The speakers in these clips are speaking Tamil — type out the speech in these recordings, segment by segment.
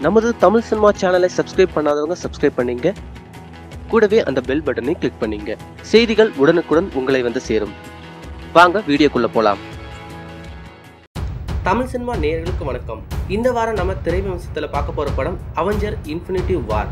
நமது தமிழ் சினிமா சேனலை சப்ஸ்கிரைப் பண்ணாதவங்க சப்ஸ்கிரைப் பண்ணீங்க கூடவே அந்த பெல் பட்டனை கிளிக் பண்ணீங்க செய்திகள் உடனுக்குடன் உங்களை வந்து சேரும் வாங்க வீடியோக்குள்ள போலாம் தமிழ் சினிமா நேயர்களுக்கு வணக்கம் இந்த வாரம் நம்ம திரைவம்சத்தில் பார்க்க போற படம் Avenger Infinity War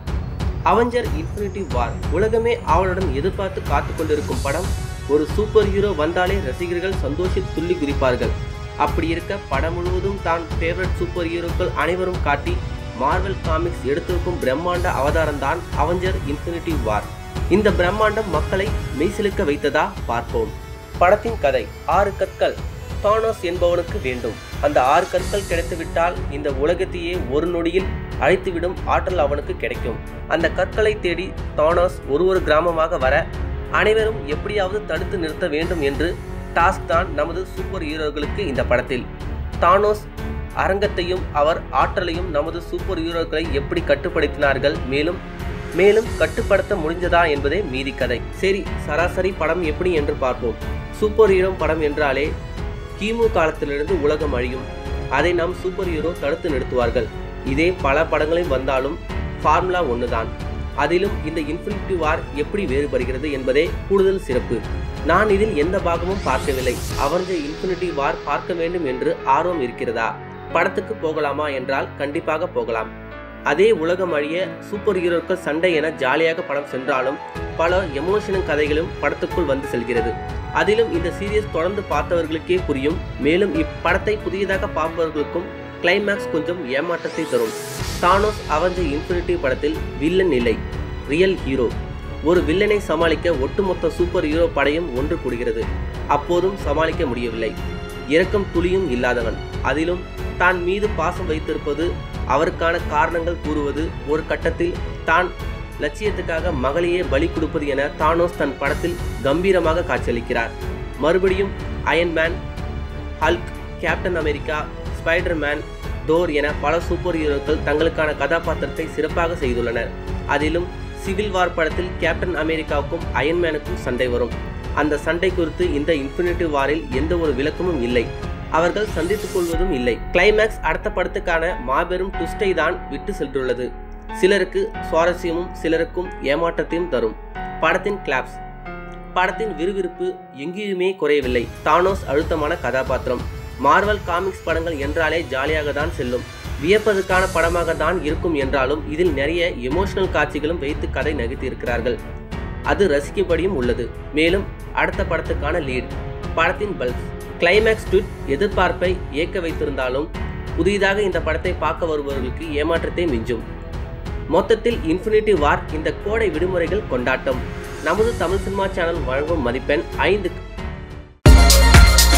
Avenger Infinity War உலகமே அவளுடன் எதிர்பார்த்து காத்து கொண்டிருக்கும் படம் ஒரு சூப்பர் ஹீரோ வந்தாலே ரசிகர்கள் சந்தோஷி துள்ளி குதிப்பார்கள் அப்படி இருக்க படம் முழுவதும் தான் ஃபேவரட் சூப்பர் ஹீரோக்கள் அனைவரும் காட்டி மார்வல் காமிக்ஸ் எடுத்திருக்கும் பிரம்மாண்ட அவதாரம் தான் அவெஞ்சர் இன்ஃபினிட்டி வார் இந்த பிரம்மாண்டம் மக்களை மெய்சிலுக்க வைத்ததா பார்ப்போம் படத்தின் கதை ஆறு கற்கள் தானோஸ் என்பவனுக்கு வேண்டும் அந்த ஆறு கற்கள் கிடைத்துவிட்டால் இந்த உலகத்தையே ஒரு நொடியில் அழித்துவிடும் ஆற்றல் அவனுக்கு கிடைக்கும் அந்த கற்களை தேடி தானோஸ் ஒரு ஒரு கிராமமாக வர அனைவரும் எப்படியாவது தடுத்து நிறுத்த வேண்டும் என்று டாஸ்க் தான் நமது சூப்பர் ஹீரோக்களுக்கு இந்த படத்தில் தானோஸ் அரங்கத்தையும் அவர் ஆற்றலையும் நமது சூப்பர் ஹீரோக்களை எப்படி கட்டுப்படுத்தினார்கள் மேலும் மேலும் கட்டுப்படுத்த முடிஞ்சதா என்பதே மீதி கதை சரி சராசரி படம் எப்படி என்று பார்ப்போம் சூப்பர் ஹீரோ படம் என்றாலே கிமு காலத்திலிருந்து உலகம் அழியும் அதை நம் சூப்பர் ஹீரோ தடுத்து நிறுத்துவார்கள் இதே பல படங்களில் வந்தாலும் ஃபார்முலா ஒன்றுதான் அதிலும் இந்த இன்ஃபினிட்டி வார் எப்படி வேறுபடுகிறது என்பதே கூடுதல் சிறப்பு நான் இதில் எந்த பாகமும் பார்க்கவில்லை அவரது இன்ஃபினிட்டி வார் பார்க்க வேண்டும் என்று ஆர்வம் இருக்கிறதா படத்துக்கு போகலாமா என்றால் கண்டிப்பாக போகலாம் அதே உலகம் அழிய சூப்பர் ஹீரோக்கள் சண்டை என ஜாலியாக படம் சென்றாலும் பல எமோஷனல் கதைகளும் படத்துக்குள் வந்து செல்கிறது அதிலும் இந்த சீரியஸ் தொடர்ந்து பார்த்தவர்களுக்கே புரியும் மேலும் இப்படத்தை புதியதாக பார்ப்பவர்களுக்கும் கிளைமேக்ஸ் கொஞ்சம் ஏமாற்றத்தை தரும் தானோஸ் அவஞ்ச இன்ஃபினிட்டி படத்தில் வில்லன் இல்லை ரியல் ஹீரோ ஒரு வில்லனை சமாளிக்க ஒட்டுமொத்த சூப்பர் ஹீரோ படையும் ஒன்று கூடுகிறது அப்போதும் சமாளிக்க முடியவில்லை இரக்கம் துளியும் இல்லாதவன் அதிலும் தான் மீது பாசம் வைத்திருப்பது அவருக்கான காரணங்கள் கூறுவது ஒரு கட்டத்தில் தான் லட்சியத்துக்காக மகளையே பலி கொடுப்பது என தானோஸ் தன் படத்தில் கம்பீரமாக காட்சியளிக்கிறார் மறுபடியும் Iron Man Hulk Captain America Spider Man Thor என பல சூப்பர் ஹீரோக்கள் தங்களுக்கான கதாபாத்திரத்தை சிறப்பாக செய்துள்ளனர் அதிலும் சிவில் வார் படத்தில் கேப்டன் அமெரிக்காவுக்கும் அயன்மேனுக்கும் சண்டை வரும் அந்த சண்டை குறித்து இந்த இன்ஃபினிட்டி வாரில் எந்த ஒரு விளக்கமும் இல்லை அவர்கள் சந்தித்துக் கொள்வதும் இல்லை கிளைமேக்ஸ் அடுத்த படத்துக்கான மாபெரும் ட்விஸ்டை தான் விட்டு சென்றுள்ளது சிலருக்கு சுவாரஸ்யமும் சிலருக்கும் ஏமாற்றத்தையும் தரும் படத்தின் கிளாப்ஸ் படத்தின் விறுவிறுப்பு எங்கேயுமே குறையவில்லை தானோஸ் அழுத்தமான கதாபாத்திரம் மார்வல் காமிக்ஸ் படங்கள் என்றாலே ஜாலியாக தான் செல்லும் வியப்பதற்கான படமாக தான் இருக்கும் என்றாலும் இதில் நிறைய எமோஷனல் காட்சிகளும் வைத்து கதை நகர்த்தி இருக்கிறார்கள் அது ரசிக்கப்படியும் உள்ளது மேலும் அடுத்த படத்துக்கான லீட் படத்தின் பல்ஸ் கிளைமேக்ஸ் ட்விட் எதிர்பார்ப்பை இயக்க வைத்திருந்தாலும் புதிதாக இந்த படத்தை பார்க்க வருபவர்களுக்கு ஏமாற்றத்தை மிஞ்சும் மொத்தத்தில் இன்ஃபினிட்டி வார் இந்த கோடை விடுமுறைகள் கொண்டாட்டம் நமது தமிழ் சினிமா சேனல் வழங்கும் மதிப்பெண் ஐந்து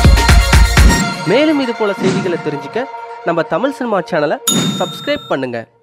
மேலும் இது போல செய்திகளை தெரிஞ்சுக்க நம்ம தமிழ் சினிமா சேனலை சப்ஸ்கிரைப் பண்ணுங்க